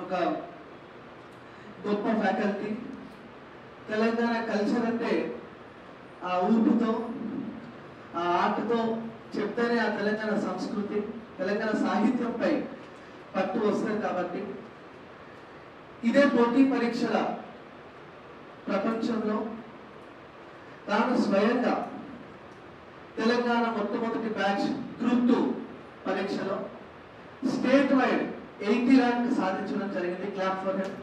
ఒక గొప్ప faculty Telangana culture అంటే ఆ ఊపుతో ఆ ఆర్ట్తో చెప్తేనే ఆ తెలంగాణ సంస్కృతి తెలంగాణ సాహిత్యంపై పట్టు వస్తుంది కాబట్టి ఇదే పోటీ పరీక్షల ప్రపంచంలో తాను స్వయంగా తెలంగాణ మొట్టమొదటి బ్యాచ్ గ్రూప్ టూ పరీక్షలో స్టేట్ వైడ్ ఎయిటీ ర్యాంక్ సాధించడం జరిగింది క్లాప్ ఫర్ హెమ్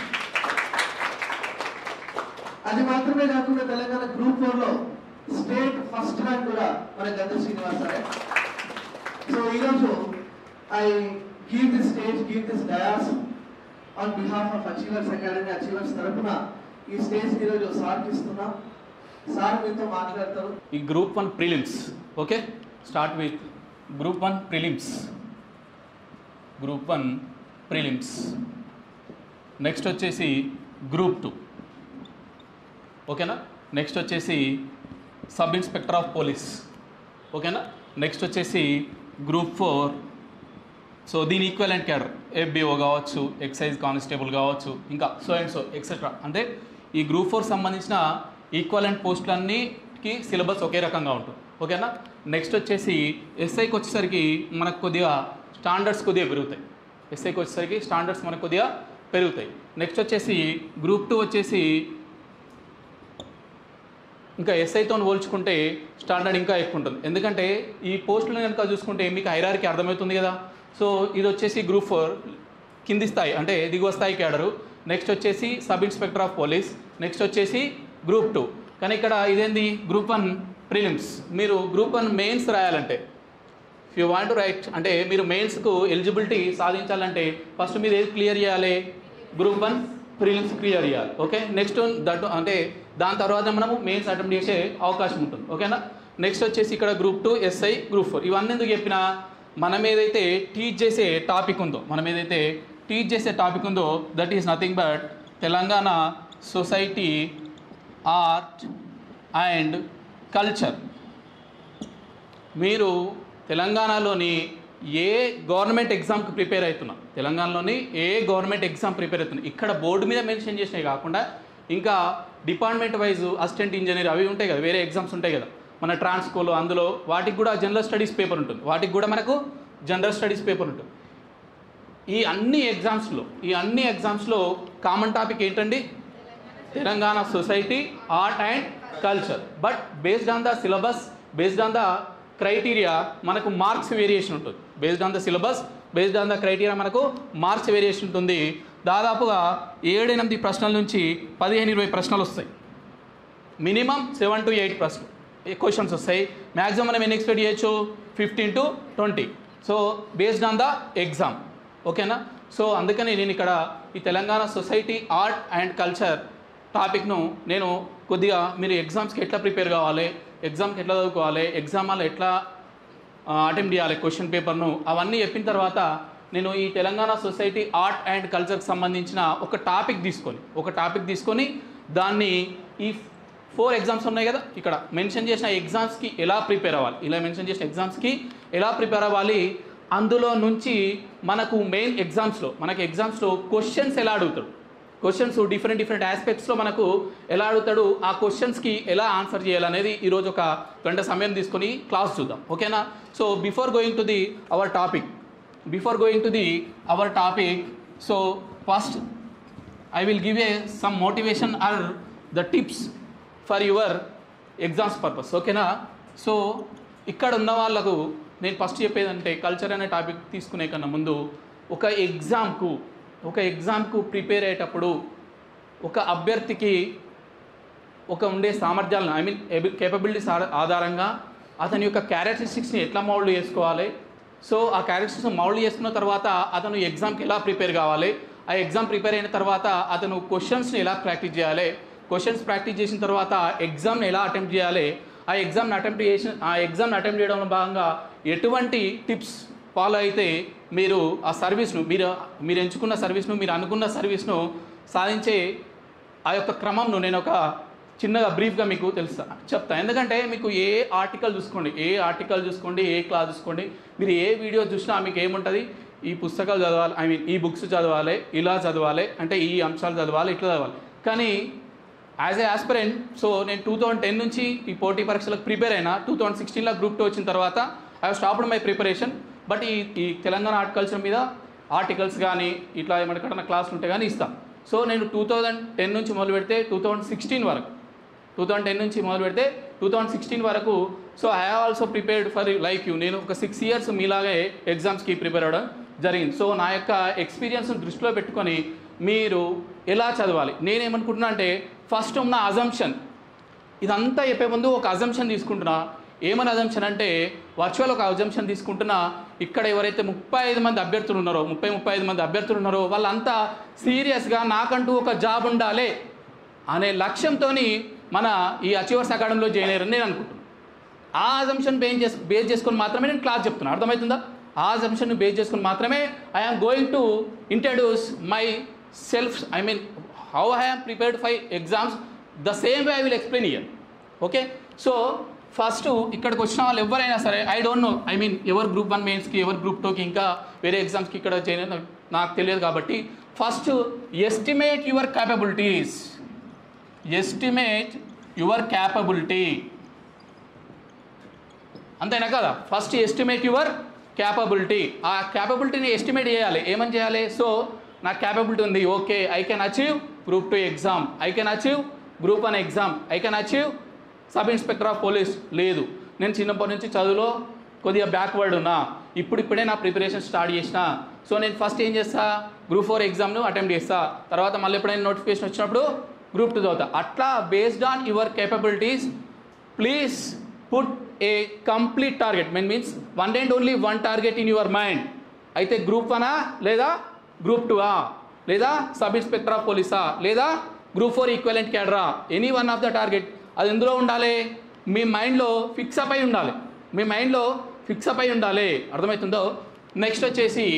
అది మాత్రమే కాకుండా తెలంగాణ గ్రూప్ ఫోర్ లో స్టేట్ ఫస్ట్ ర్యాంక్ కూడా మన గంధ శ్రీనివాస్ సారే సో ఈరోజు I give this stage give this dais on behalf of achievers academy achievers తరపున ఈ స్టేజ్ ఈరోజు సార్కి ఇస్తున్నాం సార్ మీతో మాట్లాడతారు ఈ group one prelims okay start with group one prelims group one prelims next వచ్చేసి గ్రూప్ టూ ఓకేనా నెక్స్ట్ వచ్చేసి సబ్ ఇన్స్పెక్టర్ ఆఫ్ పోలీస్ ఓకేనా నెక్స్ట్ వచ్చేసి గ్రూప్ ఫోర్ సో దీని ఈక్వలెంట్ క్యాడర్ ఎఫ్బిఓ కావచ్చు ఎక్సైజ్ కానిస్టేబుల్ కావచ్చు ఇంకా సో అండ్ సో ఎక్సెట్రా అంటే ఈ గ్రూప్ ఫోర్ సంబంధించిన ఈక్వలెంట్ పోస్టులన్నిటికి సిలబస్ ఒకే రకంగా ఉంటుంది ఓకేనా నెక్స్ట్ వచ్చేసి ఎస్ఐకి వచ్చేసరికి మనకు కొద్దిగా స్టాండర్డ్స్ కొద్దిగా పెరుగుతాయి ఎస్ఐకి వచ్చేసరికి స్టాండర్డ్స్ మనకు కొద్దిగా పెరుగుతాయి నెక్స్ట్ వచ్చేసి గ్రూప్ టూ వచ్చేసి ఇంకా ఎస్ఐతో పోల్చుకుంటే స్టాండర్డ్ ఇంకా ఎక్కువ ఉంటుంది ఎందుకంటే ఈ పోస్టులను కనుక చూసుకుంటే మీకు హైరార్కి అర్థమవుతుంది కదా సో ఇది వచ్చేసి గ్రూప్ ఫోర్ కింది స్థాయి అంటే దిగువ స్థాయి క్యాడరు నెక్స్ట్ వచ్చేసి sub inspector of police next వచ్చేసి గ్రూప్ టూ కానీ ఇక్కడ ఇదేంది గ్రూప్ వన్ ప్రిలిమ్స్ మీరు గ్రూప్ వన్ మెయిన్స్ రాయాలంటే ఇఫ్ యూ వాంట్ రైట్ అంటే మీరు మెయిన్స్కు ఎలిజిబిలిటీ సాధించాలంటే ఫస్ట్ మీరు ఏది క్లియర్ చేయాలి గ్రూప్ వన్ ప్రిలిమ్స్ క్లియర్ చేయాలి ఓకే నెక్స్ట్ దట్ అంటే దాని తర్వాత మనము మెయిన్స్ అటెంప్ట్ చేసే అవకాశం ఉంటుంది ఓకేనా నెక్స్ట్ వచ్చేసి ఇక్కడ group two SI group four ఇవన్నీ ఎందుకు చెప్పినా మనం ఏదైతే టీచ్ చేసే టాపిక్ ఉందో మనం ఏదైతే టీచ్ చేసే టాపిక్ ఉందో that is nothing but Telangana society art and culture మీరు తెలంగాణలోని ఏ గవర్నమెంట్ ఎగ్జామ్కి ప్రిపేర్ అవుతున్నా తెలంగాణలోని ఏ గవర్నమెంట్ ఎగ్జామ్ ప్రిపేర్ అవుతున్నా ఇక్కడ బోర్డు మీద మెన్షన్ చేసినవి కాకుండా ఇంకా డిపార్ట్మెంట్ వైజ్ అసిస్టెంట్ ఇంజనీర్ అవి ఉంటాయి కదా వేరే ఎగ్జామ్స్ ఉంటాయి కదా మన ట్రాన్స్కోలో అందులో వాటికి కూడా జనరల్ స్టడీస్ పేపర్ ఉంటుంది వాటికి కూడా మనకు జనరల్ స్టడీస్ పేపర్ ఉంటుంది ఈ అన్ని ఎగ్జామ్స్లో ఈ అన్ని ఎగ్జామ్స్లో కామన్ టాపిక్ ఏంటండి Telangana society art and culture but based on the syllabus based on the criteria మనకు మార్క్స్ వేరియేషన్ ఉంటుంది based on the syllabus based on the criteria మనకు మార్క్స్ వేరియేషన్ ఉంటుంది దాదాపుగా ఏడు ఎనిమిది ప్రశ్నల నుంచి పదిహేను ఇరవై ప్రశ్నలు వస్తాయి మినిమం సెవెన్ టు ఎయిట్ ప్రశ్న క్వశ్చన్స్ వస్తాయి మ్యాక్సిమం మనం ఎన్ని ఎక్స్పెక్ట్ చేయొచ్చు fifteen to twenty so based on the exam ఓకేనా సో అందుకని నేను ఇక్కడ ఈ Telangana society art and culture టాపిక్ను నేను కొద్దిగా మీరు ఎగ్జామ్స్కి ఎట్లా ప్రిపేర్ కావాలి ఎగ్జామ్కి ఎట్లా చదువుకోవాలి ఎగ్జామ్ వల్ల ఎట్లా అటెంప్ట్ చేయాలి క్వశ్చన్ పేపర్ను అవన్నీ చెప్పిన తర్వాత నేను ఈ తెలంగాణ సొసైటీ ఆర్ట్ అండ్ కల్చర్కి సంబంధించిన ఒక టాపిక్ తీసుకొని ఒక టాపిక్ తీసుకొని దాన్ని ఈ ఫోర్ ఎగ్జామ్స్ ఉన్నాయి కదా ఇక్కడ మెన్షన్ చేసిన ఎగ్జామ్స్కి ఎలా ప్రిపేర్ అవ్వాలి ఇలా మెన్షన్ చేసిన ఎగ్జామ్స్కి ఎలా ప్రిపేర్ అవ్వాలి అందులో నుంచి మనకు మెయిన్ ఎగ్జామ్స్లో మనకి ఎగ్జామ్స్లో క్వశ్చన్స్ ఎలా అడుగుతాడు క్వశ్చన్స్ డిఫరెంట్ డిఫరెంట్ ఆస్పెక్ట్స్లో మనకు ఎలా అడుగుతాడు ఆ క్వశ్చన్స్కి ఎలా ఆన్సర్ చేయాలనేది ఈరోజు ఒక గంట సమయం తీసుకొని క్లాస్ చూద్దాం ఓకేనా so before going to the our topic before going to the our topic so first I will give a some motivation or the tips for your exams purpose ఓకేనా సో ఇక్కడ ఉన్న వాళ్ళకు నేను ఫస్ట్ చెప్పేదంటే culture అనే topic తీసుకునే కన్నా ముందు ఒక ఎగ్జామ్కు ఒక ఎగ్జామ్కు ప్రిపేర్ అయ్యేటప్పుడు ఒక అభ్యర్థికి ఒక ఉండే సామర్థ్యాలను ఐ మీన్ కేపబిలిటీస్ ఆధారంగా అతని యొక్క క్యారెక్టరిస్టిక్స్ని ఎట్లా మౌల్డ్ చేసుకోవాలి సో ఆ క్యారెక్టరిస్టిక్స్ మౌల్డ్ చేసుకున్న తర్వాత అతను ఎగ్జామ్కి ఎలా ప్రిపేర్ కావాలి ఆ ఎగ్జామ్ ప్రిపేర్ అయిన తర్వాత అతను క్వశ్చన్స్ని ఎలా ప్రాక్టీస్ చేయాలి క్వశ్చన్స్ ప్రాక్టీస్ చేసిన తర్వాత ఎగ్జామ్ని ఎలా అటెంప్ట్ చేయాలి ఆ ఎగ్జామ్ని అటెంప్ట్ చేసిన ఆ ఎగ్జామ్ని అటెంప్ట్ చేయడంలో భాగంగా ఎటువంటి టిప్స్ ఫాలో అయితే మీరు ఆ సర్వీస్ను మీరు మీరు ఎంచుకున్న సర్వీస్ను మీరు అనుకున్న సర్వీస్ను సాధించే ఆ యొక్క క్రమంను నేను ఒక చిన్నగా బ్రీఫ్గా మీకు తెలుస్తా చెప్తా ఎందుకంటే మీకు ఏ ఆర్టికల్ చూసుకోండి ఏ ఆర్టికల్ చూసుకోండి ఏ క్లాస్ చూసుకోండి మీరు ఏ వీడియో చూసినా మీకు ఏముంటుంది ఈ పుస్తకాలు చదవాలి ఐ మీన్ ఈ బుక్స్ చదవాలి ఇలా చదవాలి అంటే ఈ అంశాలు చదవాలి ఇట్లా చదవాలి కానీ యాజ్ ఏ ఆస్పిరెంట్ సో నేను టూ థౌజండ్ టెన్ నుంచి ఈ పోటీ పరీక్షలకు ప్రిపేర్ అయినా టూ థౌజండ్ సిక్స్టీన్లో గ్రూప్ టూ వచ్చిన తర్వాత I stopped my preparation but ఈ ఈ తెలంగాణ ఆర్ట్ కల్చర్ మీద ఆర్టికల్స్ కానీ ఇట్లా ఏమైనా ఎక్కడన్నా క్లాసులు ఉంటే కానీ ఇస్తాను సో నేను టూ థౌజండ్ టెన్ నుంచి మొదలు పెడితే టూ థౌజండ్ సిక్స్టీన్ వరకు టూ థౌజండ్ టెన్ నుంచి మొదలు పెడితే టూ థౌజండ్ సిక్స్టీన్ వరకు so I have also prepared for like you నేను ఒక సిక్స్ ఇయర్స్ మీలాగే ఎగ్జామ్స్కి ప్రిపేర్ అవ్వడం జరిగింది సో నా యొక్క ఎక్స్పీరియన్స్ని దృష్టిలో పెట్టుకొని మీరు ఎలా చదవాలి నేనేమనుకుంటున్నా అంటే ఫస్ట్ ఉన్న అజంప్షన్ ఇదంతా చెప్పే ముందు ఒక అజంప్షన్ తీసుకుంటున్నా ఏమని అజంప్షన్ అంటే వర్చువల్ ఒక అజంప్షన్ తీసుకుంటున్నా ఇక్కడ ఎవరైతే ముప్పై ఐదు మంది అభ్యర్థులు ఉన్నారో ముప్పై ముప్పై ఐదు మంది అభ్యర్థులు ఉన్నారో వాళ్ళంతా సీరియస్గా నాకంటూ ఒక జాబ్ ఉండాలి అనే లక్ష్యంతో మన ఈ అచీవర్స్ అకాడమీలో జాయిన్ అయ్యారని నేను అనుకుంటున్నాను ఆ అజంప్షన్ బేస్ చేసు బేస్ చేసుకొని మాత్రమే నేను క్లాస్ చెప్తున్నాను అర్థమవుతుందా ఆ అజంప్షన్ బేస్ చేసుకొని మాత్రమే I am going to introduce myself I mean how I am prepared for exams the same way I will explain here okay so first ఇక్కడికి వచ్చిన వాళ్ళు ఎవరైనా సరే I don't know I mean ఎవరు group one మెయిన్స్కి ఎవరు group టూకి ఇంకా వేరే ఎగ్జామ్స్కి ఇక్కడ చేయలేదు నాకు తెలియదు కాబట్టి first estimate your capabilities estimate your capability అంతేనా కదా ఫస్ట్ ఎస్టిమేట్ యువర్ క్యాపబిలిటీ ఆ క్యాపబిలిటీని ఎస్టిమేట్ చేయాలి ఏమని చేయాలి సో నాకు క్యాపబిలిటీ ఉంది okay I can achieve group two exam I can achieve group one exam I can achieve sub inspector of police లేదు నేను చిన్నప్పటి నుంచి చదువులో కొద్దిగా బ్యాక్వర్డ్ ఉన్నా ఇప్పుడు ఇప్పుడే నా ప్రిపరేషన్ స్టార్ట్ చేసిన సో నేను ఫస్ట్ ఏం చేస్తా గ్రూప్ ఫోర్ ఎగ్జామ్ను అటెంప్ట్ చేస్తా తర్వాత మళ్ళీ ఎప్పుడైనా నోటిఫికేషన్ వచ్చినప్పుడు గ్రూప్ టూ చదువుతా అట్లా based on your capabilities please put a complete target mean means one and only one target in your mind అయితే గ్రూప్ వనా లేదా గ్రూప్ టూవా లేదా సబ్ ఇన్స్పెక్టర్ ఆఫ్ పోలీసా లేదా గ్రూప్ ఫోర్ ఈక్వలెంట్ క్యాడరా any one of the target అది ఎందులో ఉండాలి మీ మైండ్లో ఫిక్స్ అప్ అయి ఉండాలి మీ మైండ్లో ఫిక్స్ అప్ అయి ఉండాలి అర్థమవుతుందో నెక్స్ట్ వచ్చేసి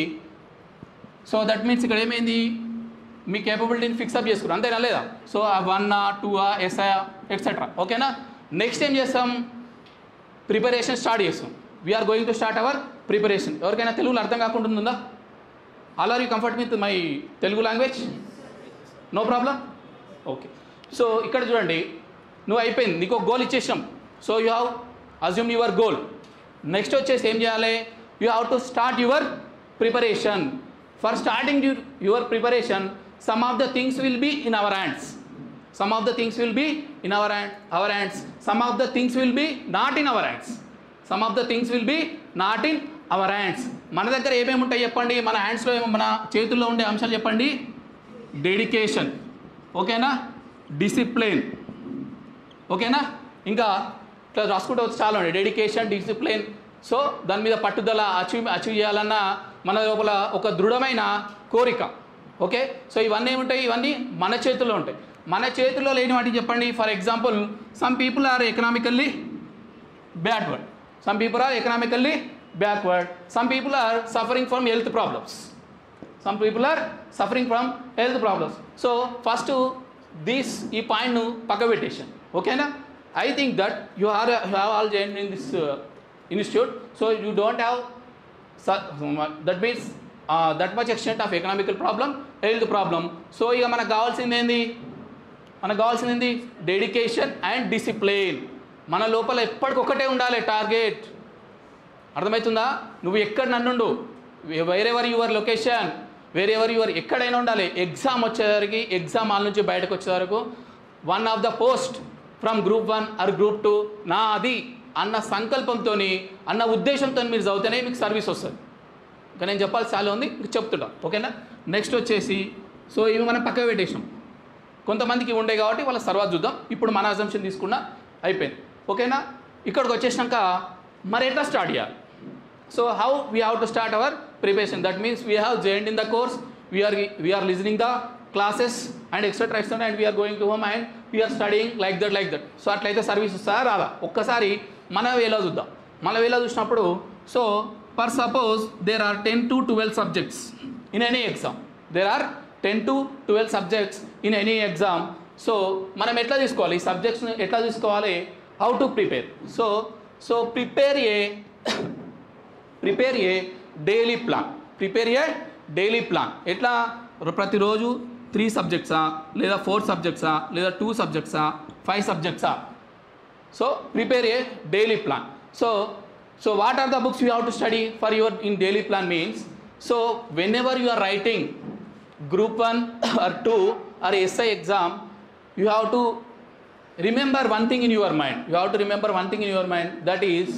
సో దట్ మీన్స్ ఇక్కడ ఏమైంది మీ కేపబిలిటీని ఫిక్సప్ చేసుకున్నారు అంతేనా లేదా సో ఆ వన్ టూ ఎస్ఐ ఎక్సెట్రా ఓకేనా నెక్స్ట్ ఏం చేస్తాం ప్రిపరేషన్ స్టార్ట్ చేస్తాం we're going to start our preparation ఎవరికైనా తెలుగులో అర్థం కాకుండా ఉందా all are you comfort with my Telugu language no problem okay so ఇక్కడ చూడండి నువ్వు అయిపోయింది నీకు ఒక గోల్ ఇచ్చేసాం so you have assume your goal next వచ్చేసి ఏం చేయాలి you have to start your preparation for starting your preparation some of the things will be in our hands some of the things will be in our hand our hands some of the things will be not in our hands some of the things will be not in our hands మన దగ్గర ఏమేమి ఉంటాయి చెప్పండి మన హ్యాండ్స్లో ఏమో మన చేతుల్లో ఉండే అంశాలు చెప్పండి డెడికేషన్ ఓకేనా డిసిప్లిన్ ఓకేనా ఇంకా ఇట్లా రాసుకుంటూ వచ్చి చాలా ఉండే డెడికేషన్ డిసిప్లిన్ సో దాని మీద పట్టుదల అచీవ్ అచీవ్ చేయాలన్న మన లోపల ఒక దృఢమైన కోరిక ఓకే సో ఇవన్నీ ఏముంటాయి ఇవన్నీ మన చేతుల్లో ఉంటాయి మన చేతుల్లో లేని వాటికి చెప్పండి for example some people are economically backward some people are economically backward some people are suffering from health problems some people are suffering from health problems so first this ఈ పాయింట్ను పక్క పెట్టేసాను ఓకేనా I think that you are you have all join in this institute so you don't have that means that much extent of economical problem health problem so ఇక మనకు కావాల్సింది ఏంది మనకు కావాల్సింది ఏంది డెడికేషన్ అండ్ డిసిప్లిన్ మన లోపల ఎప్పటికొక్కటే ఉండాలి టార్గెట్ అర్థమవుతుందా నువ్వు ఎక్కడ నన్నుండు wherever your location wherever your ఎక్కడైనా ఉండాలి ఎగ్జామ్ వచ్చేసరికి ఎగ్జామ్ హాల్ నుంచి బయటకు వచ్చే వరకు one of the post from group one or group two నా అది అన్న సంకల్పంతో అన్న ఉద్దేశంతో మీరు చదివితేనే మీకు సర్వీస్ వస్తుంది ఇంకా నేను చెప్పాల్సి చాలా ఉంది ఇంక చెప్తుంటా ఓకేనా నెక్స్ట్ వచ్చేసి సో ఇవి మనం పక్కకు పెట్టేసాం కొంతమందికి ఉండే కాబట్టి వాళ్ళ తర్వాత చూద్దాం ఇప్పుడు మన అజంప్షన్ తీసుకున్నా అయిపోయింది ఓకేనా ఇక్కడికి వచ్చేసినాక మరి ఎట్లా స్టార్ట్ చేయాలి so how we have to start our preparation that means we have joined in the course we are we are listening the classes and etcetera etcetera and we are going to home and we are studying like that like that so అట్లయితే service వస్తుందా రాదా ఒక్కసారి మన వేలో చూద్దాం మన వేలో చూసినప్పుడు so per suppose there are ten to twelve subjects in any exam there are ten to twelve subjects in any exam so మనం ఎట్లా తీసుకోవాలి ఈ సబ్జెక్ట్స్ని ఎట్లా తీసుకోవాలి how to prepare so so prepare a prepare a daily plan prepare a daily plan ఎట్లా ప్రతిరోజు three సబ్జెక్ట్సా లేదా ఫోర్ సబ్జెక్ట్సా లేదా టూ సబ్జెక్ట్సా ఫైవ్ సబ్జెక్ట్సా so prepare a daily plan so so what are the books you have to study for your in daily plan means so whenever you are writing group one or two are SI exam you have to remember one thing in your mind you have to remember one thing in your mind that is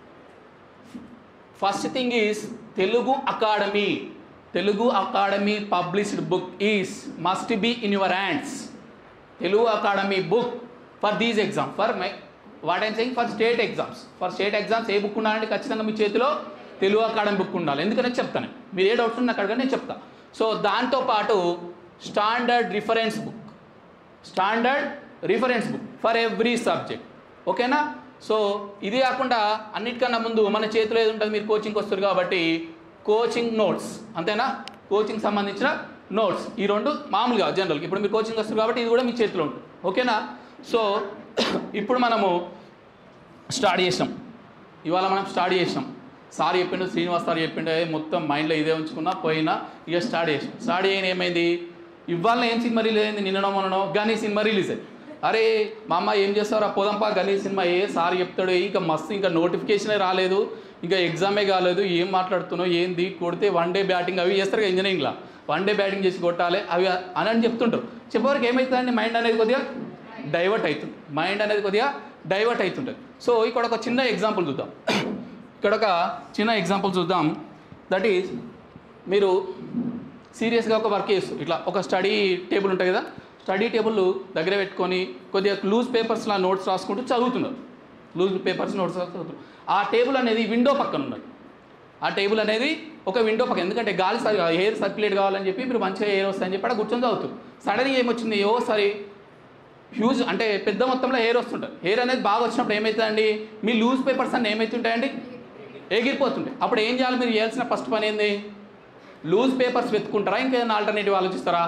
first thing is telugu academy telugu academy published book is must be in your hands telugu academy book for these exam for my what I'm saying for state exams for state exams a book ఉండాలంటే ఖచ్చితంగా మీ చేతిలో Telugu academy book ఉండాలి ఎందుకంటే చెప్తాను మీరు ఏ doubts ఉన్నా అక్కడ నేను చెప్తా సో దాంతోపాటు standard reference book standard reference book for every subject ఓకేనా సో ఇది కాకుండా అన్నిటికన్నా ముందు మన చేతిలో ఏది ఉంటుంది మీరు కోచింగ్కి వస్తారు కాబట్టి కోచింగ్ నోట్స్ అంతేనా కోచింగ్ సంబంధించిన నోట్స్ ఈ రెండు మామూలుగా జనరల్ ఇప్పుడు మీరు కోచింగ్ వస్తారు కాబట్టి ఇది కూడా మీ చేతిలో ఉంటుంది ఓకేనా సో ఇప్పుడు మనము స్టార్ట్ చేసాం ఇవాళ మనం స్టార్ట్ చేసాం సార్ చెప్పిండు శ్రీనివాస్ సార్ చెప్పిండు ఏ మొత్తం మైండ్లో ఇదే ఉంచుకున్నా పోయినా ఇక స్టార్ట్ చేసాం స్టార్ట్ చేయని ఏమైంది ఇవాళ ఏం సినిమా రిలీజ్ అయింది నిన్ననో మొన్ననో గనీ సినిమా రిలీజ్ అయింది అరే మా అమ్మ ఏం చేస్తారా పోదంపా గనీ సినిమా ఏ సార్ చెప్తాడు ఇంకా మస్తు ఇంకా నోటిఫికేషనే రాలేదు ఇంకా ఎగ్జామే కాలేదు ఏం మాట్లాడుతున్నావు ఏంది కొడితే వన్ డే బ్యాటింగ్ అవి చేస్తారు కదా ఇంజనీరింగ్లో వన్ డే బ్యాటింగ్ చేసి కొట్టాలి అవి అని అని చెప్తుంటారు చెప్పేవరకు ఏమవుతుందండి మైండ్ అనేది కొద్దిగా డైవర్ట్ అవుతుంది మైండ్ అనేది కొద్దిగా డైవర్ట్ అవుతుంటుంది సో ఇక్కడ ఒక చిన్న ఎగ్జాంపుల్ చూద్దాం ఇక్కడ ఒక చిన్న ఎగ్జాంపుల్ చూద్దాం దట్ ఈస్ మీరు సీరియస్గా ఒక వర్క్ చేస్తారు ఇట్లా ఒక స్టడీ టేబుల్ ఉంటుంది కదా స్టడీ టేబుల్ దగ్గర పెట్టుకొని కొద్దిగా లూజ్ పేపర్స్లో నోట్స్ రాసుకుంటూ చదువుతున్నారు లూజ్ పేపర్స్ నోట్స్ రాసుకుంటూ ఆ టేబుల్ అనేది విండో పక్కన ఉన్నది ఆ టేబుల్ అనేది ఒక విండో పక్కన ఎందుకంటే గాలి ఎయిర్ సర్క్యులేట్ కావాలని చెప్పి మీరు మంచిగా ఎయిర్ వస్తాయని చెప్పి అక్కడ కూర్చొని చదువుతారు సడన్గా ఏమొచ్చింది ఏవో సరే హ్యూజ్ అంటే పెద్ద మొత్తంలో హెయిర్ వస్తుంటుంది హెయిర్ అనేది బాగా వచ్చినప్పుడు ఏమవుతుందండి మీ లూజ్ పేపర్స్ అన్నీ ఏమవుతుంటాయండి ఎగిరిపోతుంటాయి అప్పుడు ఏం చేయాలి మీరు చేయాల్సిన ఫస్ట్ పని ఏంది లూజ్ పేపర్స్ వెతుకుంటారా ఇంకేదైనా ఆల్టర్నేటివ్ ఆలోచిస్తారా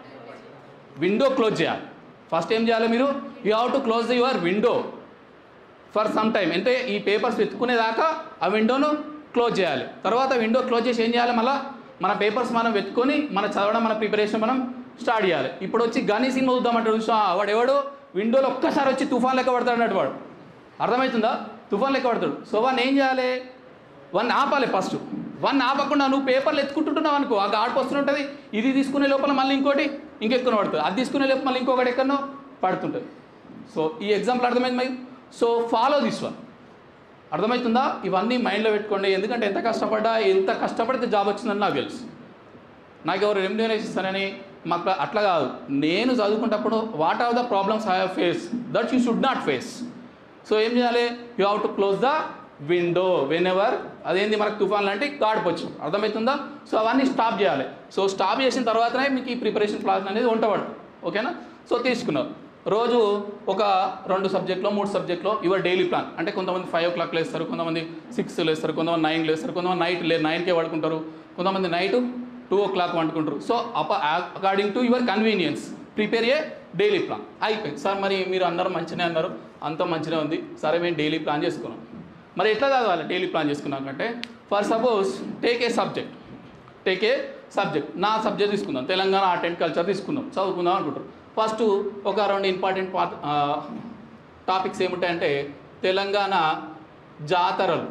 విండో క్లోజ్ చేయాలి ఫస్ట్ ఏం చేయాలి మీరు you have to close your window for some time అంటే ఈ పేపర్స్ వెతుకునేదాకా ఆ విండోను క్లోజ్ చేయాలి తర్వాత విండో క్లోజ్ చేసి ఏం చేయాలి మళ్ళీ మన పేపర్స్ మనం వెతుకొని మన చదవడం మన ప్రిపరేషన్ మనం స్టార్ట్ చేయాలి ఇప్పుడు వచ్చి గనీ సినిమా చూద్దామంటే చూసా వాడు ఎవడు విండోలో ఒక్కసారి వచ్చి తుఫాన్ లెక్క పడతాడు అన్నట్టు వాడు అర్థమవుతుందా తుఫాన్ లెక్క పడతాడు సో వాడిని ఏం చేయాలి వన్ ఆపాలి ఫస్ట్ వన్ ఆపకుండా నువ్వు పేపర్లు ఎత్తుకుంటుంటున్నావు అనుకో ఆ గాడ్పు వస్తుంటుంది ఇది తీసుకునే లోపల మళ్ళీ ఇంకోటి ఇంకెక్కువ పడుతుంది అది తీసుకునే లోపల మళ్ళీ ఇంకొకటి ఎక్కడనో పడుతుంటుంది సో ఈ ఎగ్జాంపుల్ అర్థమైంది మరి సో ఫాలో దిస్ వన్ అర్థమవుతుందా ఇవన్నీ మైండ్లో పెట్టుకోండి ఎందుకంటే ఎంత కష్టపడ్డా ఎంత కష్టపడితే జాబ్ వచ్చిందని నాకు తెలుసు నాకు ఎవరు రెమ్యూనరేషన్ ఇస్తారని మాకు అట్లా కాదు నేను చదువుకున్నప్పుడు what are the problems I have face that you should not face so ఏం చేయాలి you have to close the window whenever అదేంది మనకు తుఫాన్ లాంటి గాడిపోవచ్చు అర్థమవుతుందా సో అవన్నీ స్టాప్ చేయాలి సో స్టాప్ చేసిన తర్వాతనే మీకు ఈ ప్రిపరేషన్ క్లాస్ అనేది ఉంటవాడు ఓకేనా సో తీసుకున్నారు రోజు ఒక రెండు సబ్జెక్ట్లో మూడు సబ్జెక్ట్లో యువర్ డైలీ ప్లాన్ అంటే కొంతమంది ఫైవ్ ఓ క్లాక్ లేస్తారు కొంతమంది సిక్స్ లేస్తారు కొంతమంది నైన్ లేస్తారు కొంతమంది నైట్ లే నైన్కే పడుకుంటారు కొంతమంది నైట్ టూ ఓ క్లాక్ వండుకుంటారు సో అప according to your convenience prepare a daily plan అయిపోయింది సార్ మరి మీరు అందరూ మంచిగానే అన్నారు అంత మంచిగా ఉంది సరే మేము డైలీ ప్లాన్ చేసుకున్నాం మరి ఎట్లా చదవాలి డైలీ ప్లాన్ చేసుకున్నాకంటే for suppose take a subject take a subject నా సబ్జెక్ట్ తీసుకుందాం తెలంగాణ ఆర్ట్ అండ్ కల్చర్ తీసుకుందాం చదువుకుందాం అనుకుంటారు ఫస్ట్ ఒక రెండు ఇంపార్టెంట్ పార్ట్ టాపిక్స్ ఏముంటాయంటే తెలంగాణ జాతరలు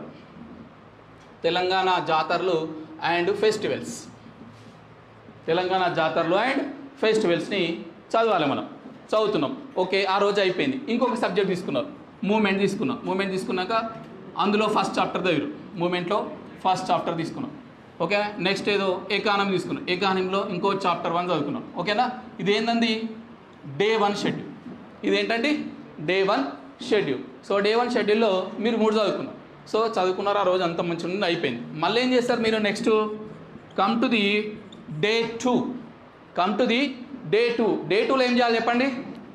తెలంగాణ జాతరలు అండ్ ఫెస్టివల్స్ తెలంగాణ జాతరలు అండ్ ఫెస్టివల్స్ని చదవాలి మనం చదువుతున్నాం ఓకే ఆ రోజు అయిపోయింది ఇంకొక సబ్జెక్ట్ తీసుకున్నారు మూమెంట్ తీసుకున్నాం మూమెంట్ తీసుకున్నాక అందులో ఫస్ట్ చాప్టర్ చదివారు మూమెంట్లో ఫస్ట్ చాప్టర్ తీసుకున్నాం ఓకే నెక్స్ట్ ఏదో ఎకానమీ తీసుకున్నాం ఎకానమీలో ఇంకో చాప్టర్ వన్ చదువుకున్నాం ఓకేనా ఇది ఏందండి డే వన్ షెడ్యూల్ ఇదేంటండి day one schedule so day one షెడ్యూల్లో మీరు మూడు చదువుకున్నారు సో చదువుకున్నారు ఆ రోజు అంత మంచిగా ఉంది అయిపోయింది మళ్ళీ ఏం చేస్తారు మీరు next come to the day two come to the day two day టూలో ఏం చేయాలి చెప్పండి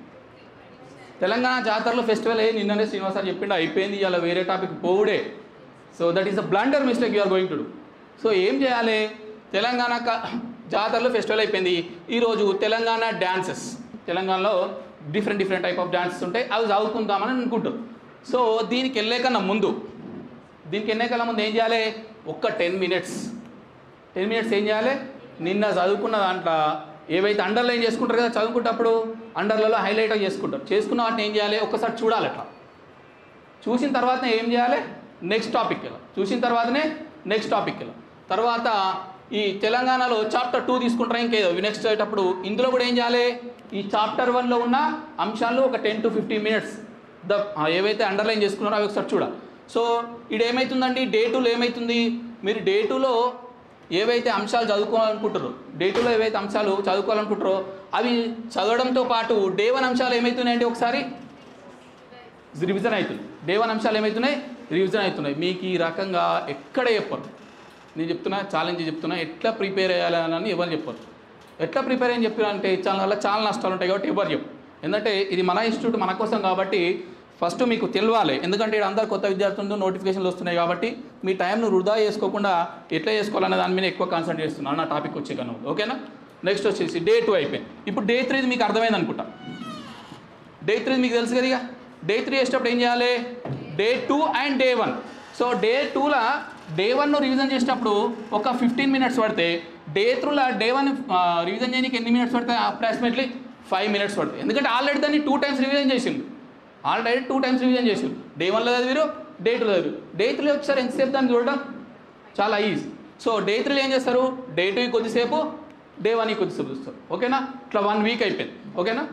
తెలంగాణ జాతరలో ఫెస్టివల్ ఏ నిన్ననే శ్రీనివాస్ సార్ చెప్పిండు అయిపోయింది ఇవాళ వేరే టాపిక్ పోవుడే so that is a blunder mistake you are going to do so ఏం చేయాలి తెలంగాణ క- జాతరలో ఫెస్టివల్ అయిపోయింది ఈరోజు తెలంగాణ డ్యాన్సెస్ తెలంగాణలో different different type of dances ఉంటాయి అవి చదువుకుందామని అనుకుంటారు సో దీనికి వెళ్ళే కన్నా ముందు దీనికి వెళ్ళే కన్నా ముందు ఏం చేయాలి ఒక్క టెన్ మినిట్స్ టెన్ మినిట్స్ ఏం చేయాలి నిన్న చదువుకున్న దాంట్లో ఏవైతే అండర్లైన్ చేసుకుంటారు కదా చదువుకుంటప్పుడు అండర్లలో హైలైట్ చేసుకుంటారు చేసుకున్న వాటిని ఏం చేయాలి ఒక్కసారి చూడాలి అట్లా చూసిన తర్వాతనే ఏం చేయాలి నెక్స్ట్ టాపిక్ వెళ్ళాలి చూసిన తర్వాతనే నెక్స్ట్ టాపిక్ వెళ్ళాలి తర్వాత ఈ తెలంగాణలో చాప్టర్ టూ తీసుకుంటారా ఇంకేదో నెక్స్ట్ అయ్యేటప్పుడు ఇందులో కూడా ఏం చేయాలి ఈ చాప్టర్ వన్లో ఉన్న అంశాలు ఒక ten to fifteen minutes the ఏవైతే అండర్లైన్ చేసుకున్నారో అవి ఒకసారి చూడాలి సో ఇది ఏమవుతుందండి డే టూలో ఏమవుతుంది మీరు డే టూలో ఏవైతే అంశాలు చదువుకోవాలనుకుంటారో డే టూలో ఏవైతే అంశాలు చదువుకోవాలనుకుంటారో అవి చదవడంతో పాటు డే వన్ అంశాలు ఏమవుతున్నాయంటే ఒకసారి రివిజన్ అవుతుంది డే వన్ అంశాలు ఏమవుతున్నాయి రివిజన్ అవుతున్నాయి మీకు ఈ రకంగా ఎక్కడ చెప్పరు నేను చెప్తున్నా ఛాలెంజ్ చెప్తున్నా ఎట్లా ప్రిపేర్ అయ్యాలని ఎవరు చెప్పరు ఎట్లా ప్రిపేర్ అని చెప్పారు అంటే చాలా వల్ల చాలా నష్టాలు ఉంటాయి కాబట్టి ఎవరు చెప్పు ఎందుకంటే ఇది మన ఇన్స్టిట్యూట్ మన కోసం కాబట్టి ఫస్ట్ మీకు తెలియాలి ఎందుకంటే ఇక్కడ అందరు కొత్త విద్యార్థులు నోటిఫికేషన్లు వస్తున్నాయి కాబట్టి మీ టైంను వృధా చేసుకోకుండా ఎట్లా చేసుకోవాలనే దాని మీద ఎక్కువ కాన్సన్ట్రేట్ చేస్తున్నాను నా టాపిక్ వచ్చే కన్నా ఓకేనా నెక్స్ట్ వచ్చేసి డే టూ అయిపోయింది ఇప్పుడు డే త్రీది మీకు అర్థమైంది అనుకుంటా డే త్రీ మీకు తెలుసు కదా ఇక డే త్రీ వేసేటప్పుడు ఏం చేయాలి day two and day one so day టూలో డే వన్ రివిజన్ చేసేటప్పుడు ఒక ఫిఫ్టీన్ మినిట్స్ పడితే డే త్రూలో డే వన్ రివిజన్ చేయడానికి ఎన్ని మినిట్స్ పడతాయి అప్రాక్సిమేట్లీ ఫైవ్ మినిట్స్ పడతాయి ఎందుకంటే ఆల్రెడీ దాన్ని టూ టైమ్స్ రివిజన్ చేసిండు ఆల్రెడీ టూ టైమ్స్ రివిజన్ చేసిండు డే వన్లో చదివారు డే టూలో చదివారు డే త్రీలో ఒకసారి ఎంతసేపు దాన్ని చూడడం చాలా ఈజీ సో డే త్రీలో ఏం చేస్తారు డే టూ కొద్దిసేపు డే వన్ కొద్దిసేపు చూస్తారు ఓకేనా ఇట్లా వన్ వీక్ అయిపోయింది ఓకేనా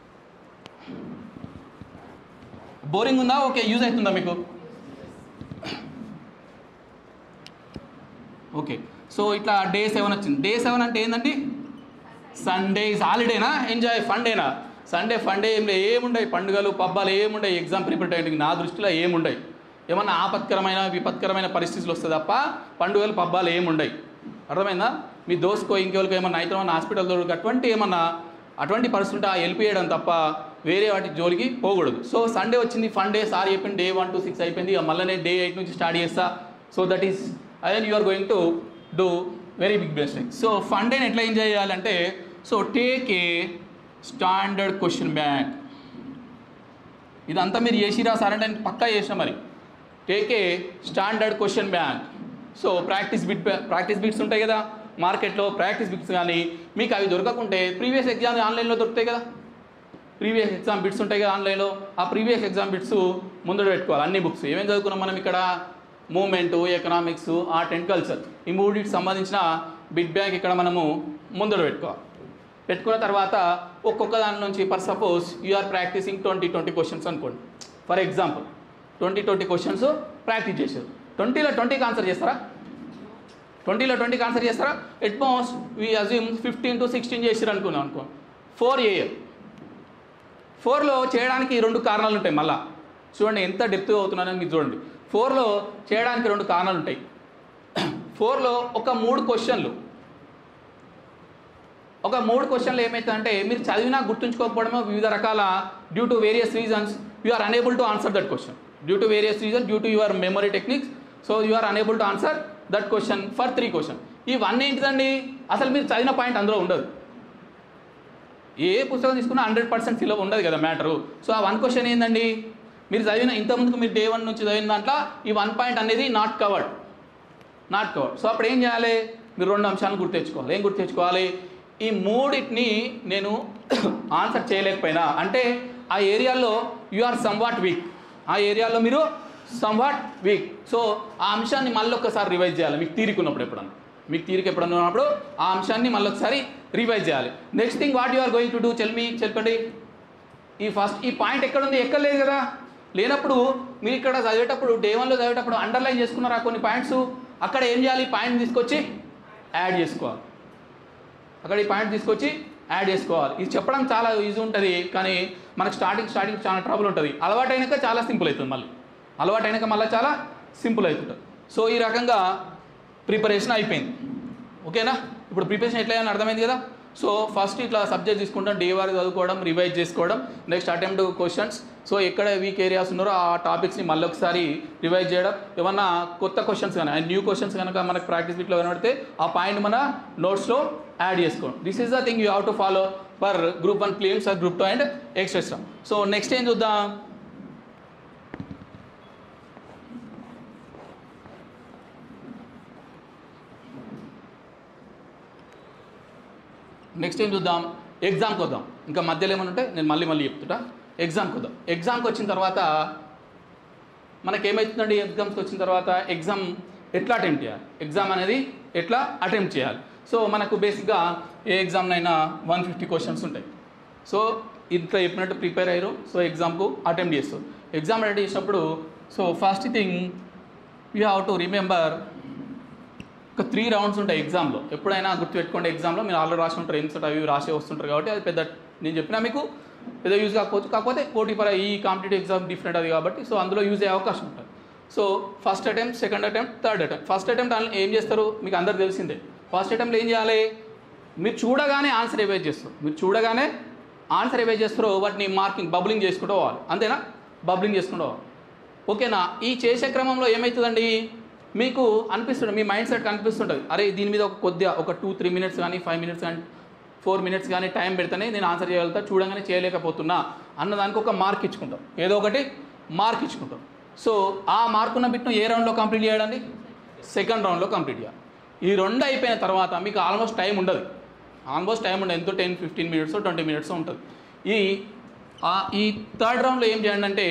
బోరింగ్ ఉందా ఓకే యూజ్ అవుతుందా మీకు ఓకే సో ఇట్లా డే సెవెన్ వచ్చింది డే సెవెన్ అంటే ఏంటండి సండే ఇస్ హాలిడేనా ఎంజాయ్ ఫండేనా సండే ఫండే ఏం లే ఏముండయి పండుగలు పబ్బాలు ఏముండయి ఎగ్జామ్ ప్రిపేర్ అయ్యడానికి నా దృష్టిలో ఏముండయి ఏమన్నా ఆపత్కరమైన విపత్కరమైన పరిస్థితులు వస్తే తప్ప పండుగలు పబ్బాలు ఏముండయి అర్థమైందా మీ దోసుకో ఇంకెవరికో ఏమన్నా అయితే ఏమన్నా హాస్పిటల్ దొరికి అటువంటి ఏమన్నా అటువంటి పరిస్థితి ఆ హెల్ప్ చేయడం తప్ప వేరే వాటి జోలికి పోకూడదు సో సండే వచ్చింది ఫన్ డే సార్ చెప్పింది డే వన్ టు సిక్స్ అయిపోయింది ఇక మళ్ళీ నేను డే ఎయిట్ నుంచి స్టార్ట్ చేస్తా సో దట్ ఈస్ అదన్ you are going to do very big mistake so fun డేని ఎట్లా ఎంజాయ్ చేయాలంటే so take a standard question bank ఇదంతా మీరు చేసిరా సార్ అంటే నేను పక్కా చేసిన మరి take a standard question bank so practice bit practice bits ఉంటాయి కదా మార్కెట్లో ప్రాక్టీస్ బిట్స్ కానీ మీకు అవి దొరకకుంటే ప్రీవియస్ ఎగ్జామ్ ఆన్లైన్లో దొరుకుతాయి కదా ప్రీవియస్ ఎగ్జామ్ బిట్స్ ఉంటాయి కదా ఆన్లైన్లో ఆ ప్రీవియస్ ఎగ్జామ్ బిట్స్ ముందర పెట్టుకోవాలి అన్ని బుక్స్ ఏమేమి చదువుకున్నాం మనం ఇక్కడ moment economics art and culture ఈ మూడింటికి సంబంధించిన బిట్ బ్యాంక్ ఇక్కడ మనము ముందర పెట్టుకోవాలి పెట్టుకున్న తర్వాత ఒక్కొక్క దాని నుంచి for suppose you're practicing twenty twenty questions అనుకోండి for example twenty twenty questions practice చేశారు ట్వంటీలో ట్వంటీకి ఆన్సర్ చేస్తారా ట్వంటీలో ట్వంటీకి ఆన్సర్ చేస్తారా at most we assume fifteen to sixteen చేసారు అనుకున్నాం అనుకో ఫోర్ ఏయర్ ఫోర్లో చేయడానికి రెండు కారణాలు ఉంటాయి మళ్ళా చూడండి ఎంత డెప్త్ అవుతున్నానని మీరు చూడండి ఫోర్లో చేయడానికి రెండు కారణాలు ఉంటాయి ఫోర్లో ఒక మూడు క్వశ్చన్లు ఒక మూడు క్వశ్చన్లు ఏమవుతుందంటే మీరు చదివినా గుర్తుంచుకోకపోవడమో వివిధ రకాల due to various reasons you are unable to answer that question due to various reason due to your memory techniques so you are unable to answer that question for three question ఇవన్నీ ఏంటిదండి అసలు మీరు చదివిన point అందులో ఉండదు ఏ పుస్తకం తీసుకున్నా hundred percent fill ఉండదు కదా మ్యాటరు సో ఆ వన్ క్వశ్చన్ ఏందండి మీరు చదివిన ఇంతకుముందుకు మీరు డే వన్ నుంచి చదివిన దాంట్లో ఈ వన్ పాయింట్ అనేది not covered not covered so అప్పుడు ఏం చేయాలి మీరు రెండు అంశాలను గుర్తెచ్చుకోవాలి ఏం గుర్తెచ్చుకోవాలి ఈ మూడింటిని నేను ఆన్సర్ చేయలేకపోయినా అంటే ఆ ఏరియాలో యు ఆర్ సమ్వాట్ వీక్ ఆ ఏరియాలో మీరు సమ్వాట్ వీక్ సో ఆ అంశాన్ని మళ్ళీ ఒకసారి రివైజ్ చేయాలి మీకు తీరికున్నప్పుడు ఎప్పుడన్నా మీకు తీరిక ఎప్పుడన్నా ఉన్నప్పుడు ఆ అంశాన్ని మళ్ళీ ఒకసారి రివైజ్ చేయాలి next thing what you are going to do tell me చెప్పండి ఈ ఫస్ట్ ఈ పాయింట్ ఎక్కడ ఉంది ఎక్కడ లేదు కదా లేనప్పుడు మీరు ఇక్కడ చదివేటప్పుడు డే వన్లో చదివేటప్పుడు అండర్లైన్ చేసుకున్నారా కొన్ని పాయింట్స్ అక్కడ ఏం చేయాలి పాయింట్ తీసుకొచ్చి యాడ్ చేసుకోవాలి అక్కడ ఈ పాయింట్ తీసుకొచ్చి యాడ్ చేసుకోవాలి ఇది చెప్పడం చాలా ఈజీ ఉంటుంది కానీ మనకు స్టార్టింగ్ స్టార్టింగ్ చాలా ట్రబుల్ ఉంటుంది అలవాటైనాక చాలా సింపుల్ అవుతుంది మళ్ళీ అలవాటైనాక మళ్ళీ చాలా సింపుల్ అవుతుంటుంది సో ఈ రకంగా ప్రిపరేషన్ అయిపోయింది ఓకేనా ఇప్పుడు ప్రిపరేషన్ ఎట్లా అని అర్థమైంది కదా సో ఫస్ట్ ఇట్లా సబ్జెక్ట్ తీసుకుంటాం డే వారి చదువుకోవడం రివైజ్ చేసుకోవడం నెక్స్ట్ అటెంప్ట్ క్వశ్చన్స్ సో ఎక్కడ వీక్ ఏరియాస్ ఉన్నారో ఆ టాపిక్స్ని మళ్ళీ ఒకసారి రివైజ్ చేయడం ఏమన్నా కొత్త క్వశ్చన్స్ కానీ న్యూ క్వశ్చన్స్ కనుక మనకు ప్రాక్టీస్ బిట్లో కనబడితే ఆ పాయింట్ మన నోట్స్లో యాడ్ చేసుకోండి this is the thing you have to follow for group one clears or group two and extra so next ఏం చూద్దాం నెక్స్ట్ ఏం చూద్దాం ఎగ్జామ్కి వద్దాం ఇంకా మధ్యలో ఏమైనా ఉంటే నేను మళ్ళీ మళ్ళీ చెప్తుంటా ఎగ్జామ్కి వద్దాం ఎగ్జామ్కి వచ్చిన తర్వాత మనకేమవుతుందండి ఎగ్జామ్స్కి వచ్చిన తర్వాత ఎగ్జామ్ ఎట్లా అటెంప్ట్ చేయాలి ఎగ్జామ్ అనేది ఎట్లా అటెంప్ట్ చేయాలి సో మనకు బేసిక్గా ఏ ఎగ్జామ్నైనా వన్ ఫిఫ్టీ క్వశ్చన్స్ ఉంటాయి సో ఇట్లా చెప్పినట్టు ప్రిపేర్ అయ్యారు సో ఎగ్జామ్కు అటెంప్ట్ చేస్తారు ఎగ్జామ్ అటెంప్ట్ చేసినప్పుడు so first thing you have to remember ఒక త్రీ రౌండ్స్ ఉంటాయి ఎగ్జామ్లో ఎప్పుడైనా గుర్తుపెట్టుకోండి ఎగ్జామ్లో మీరు ఆల్రెడీ రాసి ఉంటారు ఎన్సెట్ అవి రాసి వస్తుంటారు కాబట్టి అది పెద్ద నేను చెప్పినా మీకు పెద్ద యూజ్ కాకపోవచ్చు కాకపోతే పోటీ పర ఈ కాంపిటేటివ్ ఎగ్జామ్ డిఫరెంట్ అది కాబట్టి సో అందులో యూజ్ అయ్యే అవకాశం ఉంటుంది so first attempt second attempt third attempt first attempt ఏం చేస్తారు మీకు అందరు తెలిసిందే ఫస్ట్ అటెంప్ట్లో ఏం చేయాలి మీరు చూడగానే ఆన్సర్ రివైజ్ చేస్తారు మీరు చూడగానే ఆన్సర్ రివైజ్ చేస్తారో వాటిని మార్కింగ్ బబ్లింగ్ చేసుకుంటూ పోవాలి అంతేనా బబ్లింగ్ చేసుకుంటూ పోవాలి ఓకేనా ఈ చేసే క్రమంలో ఏమవుతుందండి మీకు అనిపిస్తుంది మీ మైండ్ సెట్ కనిపిస్తుంటుంది అరే దీని మీద ఒక కొద్దిగా ఒక టూ త్రీ మినిట్స్ కానీ ఫైవ్ మినిట్స్ కానీ ఫోర్ మినిట్స్ కానీ టైం పెడితేనే నేను ఆన్సర్ చేయగలుగుతా చూడగానే చేయలేకపోతున్నా అన్నదానికి ఒక మార్క్ ఇచ్చుకుంటాం ఏదో ఒకటి మార్క్ ఇచ్చుకుంటాం సో ఆ మార్క్ ఉన్న బిట్ను ఏ రౌండ్లో కంప్లీట్ చేయాలండి సెకండ్ రౌండ్లో కంప్లీట్ చేయాలి ఈ రెండు అయిపోయిన తర్వాత మీకు ఆల్మోస్ట్ టైం ఉండదు ఆల్మోస్ట్ టైం ఉండదు ఎంతో ten fifteen minutes twenty minutes ఉంటుంది ఈ ఆ- ఈ థర్డ్ రౌండ్లో ఏం చేయండి అంటే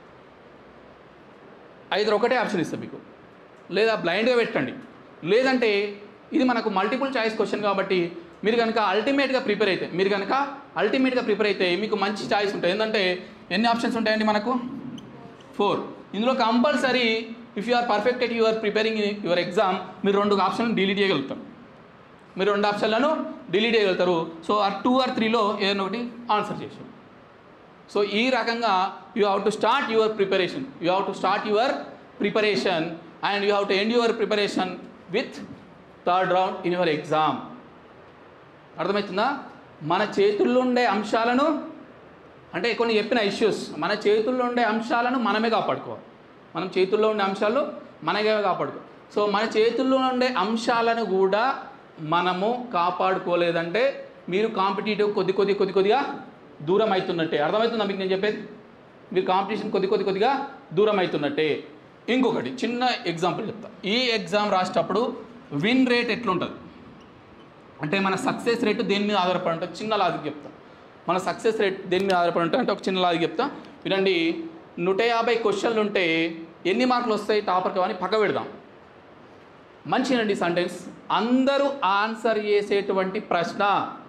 ఐదు ఒకటే ఆప్షన్ ఇస్తాం మీకు లేదా బ్లైండ్గా పెట్టండి లేదంటే ఇది మనకు మల్టిపుల్ చాయిస్ క్వశ్చన్ కాబట్టి మీరు కనుక అల్టిమేట్గా ప్రిపేర్ అయితే మీరు కనుక అల్టిమేట్గా ప్రిపేర్ అయితే మీకు మంచి చాయిస్ ఉంటుంది ఏంటంటే ఎన్ని ఆప్షన్స్ ఉంటాయండి మనకు ఫోర్ ఇందులో compulsory if you are perfect at your preparing your exam మీరు రెండు ఆప్షన్లు డిలీట్ చేయగలుగుతారు మీరు రెండు ఆప్షన్లను డిలీట్ చేయగలుగుతారు సో ఆ టూ ఆర్ త్రీలో ఏదైనా ఒకటి ఆన్సర్ చేసాం సో ఈ రకంగా you have to start your preparation you have to start your preparation and you have to end your preparation with third round in your exam అర్థమవుతుందా మన చేతుల్లో ఉండే అంశాలను అంటే కొన్ని చెప్పిన ఇష్యూస్ మన చేతుల్లో ఉండే అంశాలను మనమే కాపాడుకోవాలి మనం చేతుల్లో ఉండే అంశాలు మనమే కాపాడుకో సో మన చేతుల్లో ఉండే అంశాలను కూడా మనము కాపాడుకోలేదంటే మీరు కాంపిటేటివ్ కొద్ది కొద్ది కొద్ది కొద్దిగా దూరం అవుతున్నట్టే అర్థమవుతుందా మీకు నేను చెప్పేది మీరు కాంపిటీషన్ కొద్ది కొద్ది కొద్దిగా దూరం అవుతున్నట్టే ఇంకొకటి చిన్న ఎగ్జాంపుల్ చెప్తా ఈ ఎగ్జామ్ రాసేటప్పుడు విన్ రేట్ ఎట్లుంటుంది అంటే మన సక్సెస్ రేటు దేని మీద ఆధారపడి ఉంటుంది చిన్న లాజిక్ చెప్తా మన సక్సెస్ రేట్ దేని మీద ఆధారపడి ఉంటుంది అంటే ఒక చిన్న లాజిక్ చెప్తా వినండి నూట యాభై క్వశ్చన్లు ఉంటే ఎన్ని మార్కులు వస్తాయి టాపర్కి అని పక్క పెడదాం మంచినండి సెంటెన్స్ అందరూ ఆన్సర్ చేసేటువంటి ప్రశ్న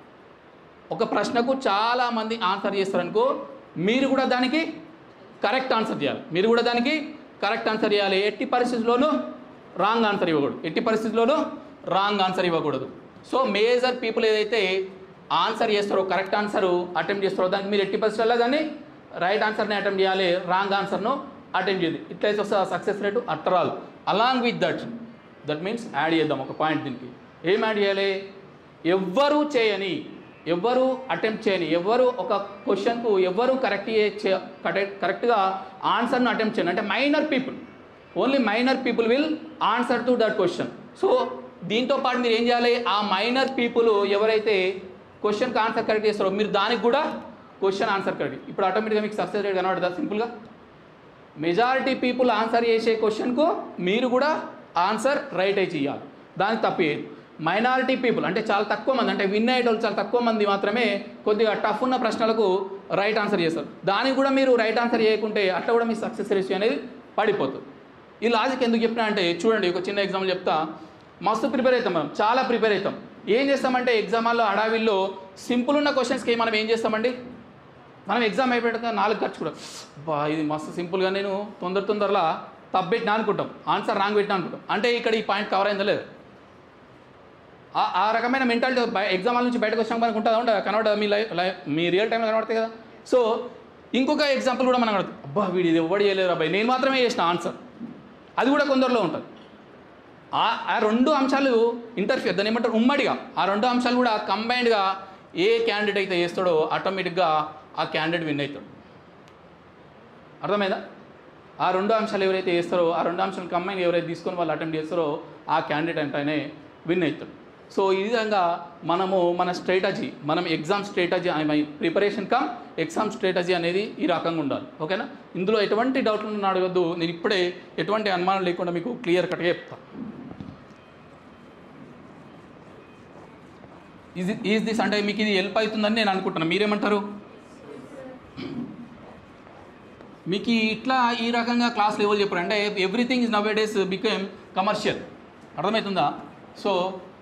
ఒక ప్రశ్నకు చాలామంది ఆన్సర్ చేస్తారనుకో మీరు కూడా దానికి కరెక్ట్ ఆన్సర్ చేయాలి మీరు కూడా దానికి కరెక్ట్ ఆన్సర్ చేయాలి ఎట్టి పరిస్థితుల్లోనూ రాంగ్ ఆన్సర్ ఇవ్వకూడదు ఎట్టి పరిస్థితుల్లోనూ రాంగ్ ఆన్సర్ ఇవ్వకూడదు సో మేజర్ పీపుల్ ఏదైతే ఆన్సర్ చేస్తారో కరెక్ట్ ఆన్సర్ అటెంప్ట్ చేస్తారో దానికి మీరు ఎట్టి పరిస్థితుల్లో దాన్ని రైట్ ఆన్సర్ని అటెంప్ట్ చేయాలి రాంగ్ ఆన్సర్ను అటెంప్ట్ చేయాలి ఇట్లయితే వస్తే సక్సెస్ రేటు అట్టరాదు along with that that means add చేద్దాం ఒక పాయింట్ దీనికి ఏం యాడ్ చేయాలి ఎవ్వరూ చేయని ఎవ్వరు అటెంప్ట్ చేయని ఎవరు ఒక క్వశ్చన్కు ఎవరు కరెక్ట్ కరెక్ట్ కరెక్ట్గా ఆన్సర్ను అటెంప్ట్ చేయని అంటే minor people only minor people will answer to that question so దీంతో పాటు మీరు ఏం చేయాలి ఆ మైనర్ పీపుల్ ఎవరైతే క్వశ్చన్కి ఆన్సర్ కరెక్ట్ చేస్తారో మీరు దానికి కూడా క్వశ్చన్ ఆన్సర్ కరెక్ట్ ఇప్పుడు ఆటోమేటిక్గా మీకు సక్సెస్ రేట్ కనబడుతుందా సింపుల్గా మెజారిటీ పీపుల్ ఆన్సర్ చేసే క్వశ్చన్కు మీరు కూడా ఆన్సర్ రైట్ అయి చేయాలి దానికి తప్పేది మైనారిటీ పీపుల్ అంటే చాలా తక్కువ మంది అంటే విన్ అయ్యేటోళ్ళు చాలా తక్కువ మంది మాత్రమే కొద్దిగా టఫ్ ఉన్న ప్రశ్నలకు రైట్ ఆన్సర్ చేస్తారు దానికి కూడా మీరు రైట్ ఆన్సర్ చేయకుంటే అట్లా కూడా మీ సక్సెస్ రేషియో అనేది పడిపోతుంది ఈ లాజిక్ ఎందుకు చెప్పినా అంటే చూడండి ఒక చిన్న ఎగ్జాంపుల్ చెప్తా మస్తు ప్రిపేర్ అవుతాం మనం చాలా ప్రిపేర్ అవుతాం ఏం చేస్తామంటే ఎగ్జామ్ హాల్లో అడావిల్లో సింపుల్ ఉన్న క్వశ్చన్స్కి మనం ఏం చేస్తామండి మనం ఎగ్జామ్ అయిపోయాక నాలుగు ఖర్చు కూడా బా ఇది మస్తు సింపుల్గా నేను తొందర తొందరలా తప్పెట్టినా అనుకుంటాం ఆన్సర్ రాంగ్ పెట్టినా అనుకుంటాం అంటే ఇక్కడ ఈ పాయింట్ కవర్ అయిందో లేదు ఆ- ఆ రకమైన మెంటాలిటీ ఎగ్జామ్ హాల్ నుంచి బయటకు వచ్చాక మనకు ఉంటుందా ఉండదా కనబడదా మీ లైఫ్ లైఫ్ మీ రియల్ టైంలో కనబడతాయి కదా సో ఇంకొక ఎగ్జాంపుల్ కూడా మనం కనబడుతుంది అబ్బా వీడు ఇది ఎవ్వడు చేయలేదు అబ్బాయి నేను మాత్రమే చేసిన ఆన్సర్ అది కూడా కొందరిలో ఉంటుంది ఆ ఆ రెండు అంశాలు ఇంటర్ఫియర్ దాన్ని ఏమంటారు ఉమ్మడిగా ఆ రెండు అంశాలు కూడా కంబైన్డ్గా ఏ క్యాండిడేట్ అయితే చేస్తాడో ఆటోమేటిక్గా ఆ క్యాండిడేట్ విన్ అవుతాడు అర్థమైందా ఆ రెండు అంశాలు ఎవరైతే చేస్తారో ఆ రెండు అంశాలు కంబైన్ ఎవరైతే తీసుకొని వాళ్ళు అటెంప్ట్ చేస్తారో ఆ క్యాండిడేట్ అంటేనే విన్ అవుతాడు సో ఈ విధంగా మనము మన స్ట్రాటజీ మనం exam strategy I preparation cum exam strategy అనేది ఈ రకంగా ఉండాలి ఓకేనా ఇందులో ఎటువంటి డౌట్లు అడగద్దు నేను ఇప్పుడే ఎటువంటి అనుమానం లేకుండా మీకు క్లియర్ కట్గా చెప్తాను ఈజ్ ఈజ్ దిస్ అంటే మీకు ఇది హెల్ప్ అవుతుందని నేను అనుకుంటున్నాను మీరేమంటారు మీకు ఈ ఇట్లా ఈ రకంగా క్లాస్ లెవెల్ చెప్పారు అంటే everything is nowadays become commercial అర్థమవుతుందా సో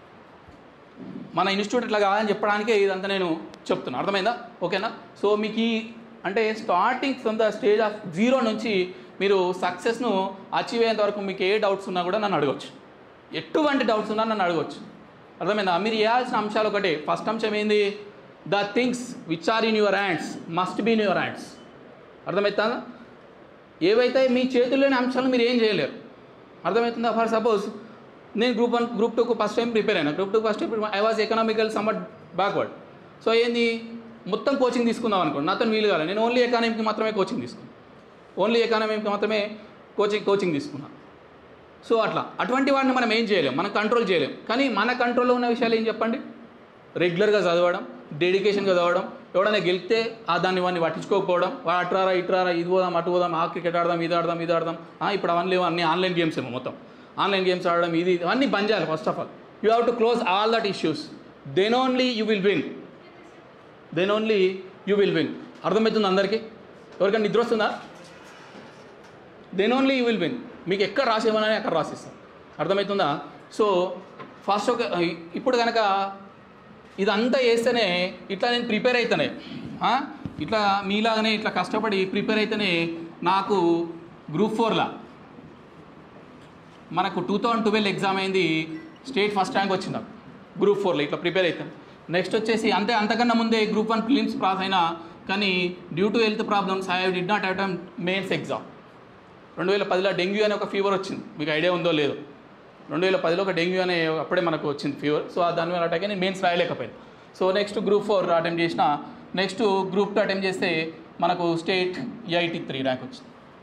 మన ఇన్స్టిట్యూట్ ఇట్లా కాదని చెప్పడానికే ఇదంతా నేను చెప్తున్నాను అర్థమైందా ఓకేనా సో మీకు ఈ అంటే starting from the stage of zero నుంచి మీరు సక్సెస్ను అచీవ్ అయ్యేంత వరకు మీకు ఏ డౌట్స్ ఉన్నా కూడా నన్ను అడగవచ్చు ఎటువంటి డౌట్స్ ఉన్నా నన్ను అడగవచ్చు అర్థమైందా మీరు చేయాల్సిన అంశాలు ఒకటే ఫస్ట్ అంశం ఏంది the things which are in your hands must be in your hands అర్థమవుతుందా ఏవైతే మీ చేతుల్లోని అంశాలు మీరు ఏం చేయలేరు అర్థమవుతుందా ఫర్ సపోజ్ నేను గ్రూప్ వన్ గ్రూప్ టూకు ఫస్ట్ టైం ప్రిపేర్ అయినా group two first time I was economical somewhat backward so ఏంది మొత్తం కోచింగ్ తీసుకుందాం అనుకోండి నాతో వీలు కాలేదు నేను ఓన్లీ ఎకానమీకి మాత్రమే కోచింగ్ తీసుకున్నాను ఓన్లీ ఎకానమీకి మాత్రమే కోచింగ్ కోచింగ్ తీసుకున్నాను సో అట్లా అటువంటి వాడిని మనం ఏం చేయలేం మనం కంట్రోల్ చేయలేం కానీ మన కంట్రోల్లో ఉన్న విషయాలు ఏం చెప్పండి రెగ్యులర్గా చదవడం డెడికేషన్గా చదవడం ఎవడైనా గెలిస్తే ఆ దాన్ని వాడిని పట్టించుకోకపోవడం వాడు అట్రారా ఇట్రారా ఇది పోదాం అటు పోదాం ఆ క్రికెట్ ఆడదాం ఇది ఆడదాం ఇది ఆడదాం ఆ, ఇప్పుడు అవన్నీ లేవు అన్ని ఆన్లైన్ గేమ్స్ ఏమో మొత్తం ఆన్లైన్ గేమ్స్ ఆడడం ఇది ఇది అన్నీ బంద్ చేయాలి first of all you have to close all that issues then only you will win then only you will win అర్థమవుతుంది అందరికీ ఎవరికైనా నిద్ర వస్తుందా then only you will win మీకు ఎక్కడ రాసేమని అక్కడ రాసిస్తాం అర్థమవుతుందా సో ఫస్ట్ ఒక ఇప్పుడు కనుక ఇదంతా చేస్తేనే ఇట్లా నేను ప్రిపేర్ అవుతానే ఆ? ఇట్లా మీలాగానే ఇట్లా కష్టపడి ప్రిపేర్ అయితేనే నాకు గ్రూప్ ఫోర్లా మనకు టూ థౌజండ్ ట్వెల్వ్ ఎగ్జామ్ అయింది స్టేట్ ఫస్ట్ ర్యాంక్ వచ్చింది నాకు గ్రూప్ ఫోర్లో ఇట్లా ప్రిపేర్ అవుతాను నెక్స్ట్ వచ్చేసి అంతే అంతకన్నా ముందే గ్రూప్ వన్ ఫిలిమ్స్ పాస్ అయినా కానీ due to health problems I did not attempt mains exam రెండు వేల పదిలో డెంగ్యూ అనే ఒక ఫీవర్ వచ్చింది మీకు ఐడియా ఉందో లేదో రెండు వేల పదిలో ఒక డెంగ్యూ అనే అప్పుడే మనకు వచ్చింది ఫీవర్ సో ఆ దాని మీద అటాక్ నేను మెయిన్స్ రాయలేకపోయాను so next group four attempt చేసిన నెక్స్ట్ గ్రూప్ టూ అటెంప్ట్ చేస్తే మనకు స్టేట్ ఎయిటీ త్రీ ర్యాంక్ వచ్చింది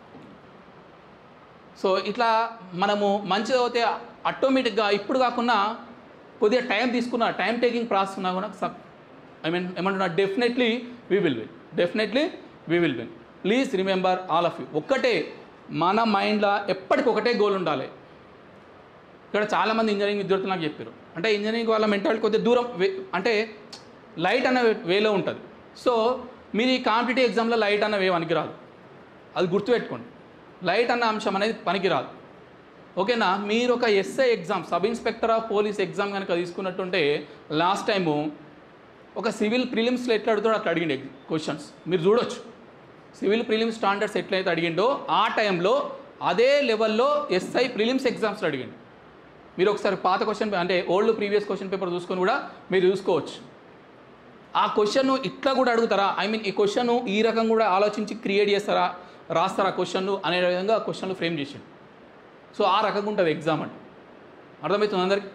సో ఇట్లా మనము మంచిగా అవుతే ఆటోమేటిక్గా ఇప్పుడు కాకుండా కొద్దిగా టైం తీసుకున్న టైం టేకింగ్ ప్రాసెస్ ఉన్నా కూడా సబ్ ఐ మీన్ ఏమంటున్నా definitely we will win definitely we will win please remember all of you ఒక్కటే మన మైండ్లో ఎప్పటికి ఒకటే గోల్ ఉండాలి ఇక్కడ చాలామంది ఇంజనీరింగ్ విద్యార్థులు నాకు చెప్పారు అంటే ఇంజనీరింగ్ వాళ్ళ మెంటాలిటీ కొద్దిగా దూరం వే- అంటే లైట్ అన్న వేలో ఉంటుంది సో మీరు ఈ కాంపిటేటివ్ ఎగ్జామ్లో లైట్ అన్న వే పనికిరాదు అది గుర్తుపెట్టుకోండి లైట్ అన్న అంశం అనేది పనికిరాదు ఓకేనా మీరు ఒక SI exam sub inspector of police exam కనుక తీసుకున్నట్టుంటే లాస్ట్ టైము ఒక సివిల్ ప్రిలిమ్స్లో ఎట్లా అడుగుతాడో అట్లా అడిగిండే క్వశ్చన్స్ మీరు చూడొచ్చు సివిల్ ప్రిలిమ్స్ స్టాండర్డ్స్ ఎట్లయితే అడిగిండో ఆ టైంలో అదే లెవెల్లో ఎస్ఐ ప్రిలిమ్స్ ఎగ్జామ్స్లో అడిగిండు మీరు ఒకసారి పాత క్వశ్చన్ అంటే ఓల్డ్ ప్రీవియస్ క్వశ్చన్ పేపర్ చూసుకొని కూడా మీరు చూసుకోవచ్చు ఆ క్వశ్చన్ ఇట్లా కూడా అడుగుతారా ఐ మీన్ ఈ క్వశ్చన్ ఈ రకం కూడా ఆలోచించి క్రియేట్ చేస్తారా రాస్తారా క్వశ్చన్ అనే విధంగా క్వశ్చన్లు ఫ్రేమ్ చేసిండు సో ఆ రకంగా ఉంటుంది ఎగ్జామ్ అంటే అర్థమవుతుంది అందరికి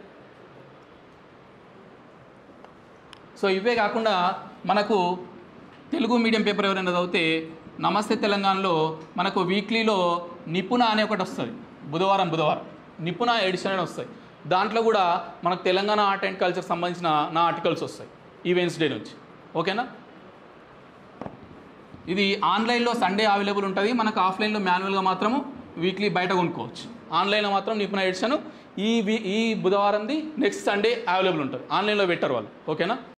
సో ఇవే కాకుండా మనకు తెలుగు మీడియం పేపర్ ఎవరైనా చదివితే నమస్తే తెలంగాణలో మనకు వీక్లీలో నిపుణ అనే ఒకటి వస్తుంది బుధవారం బుధవారం నిపుణ ఎడిషన్ అని వస్తాయి దాంట్లో కూడా మనకు తెలంగాణ ఆర్ట్ అండ్ కల్చర్ సంబంధించిన నా ఆర్టికల్స్ వస్తాయి ఈ వెన్స్డే నుంచి ఓకేనా ఇది ఆన్లైన్లో సండే అవైలబుల్ ఉంటుంది మనకు ఆఫ్లైన్లో మాన్యువల్గా మాత్రము వీక్లీ బయట కొనుక్కోవచ్చు ఆన్లైన్లో మాత్రం నిపుణ ఎడిషన్ ఈ వీ- ఈ బుధవారంది నెక్స్ట్ సండే అవైలబుల్ ఉంటుంది ఆన్లైన్లో పెట్టరు వాళ్ళు ఓకేనా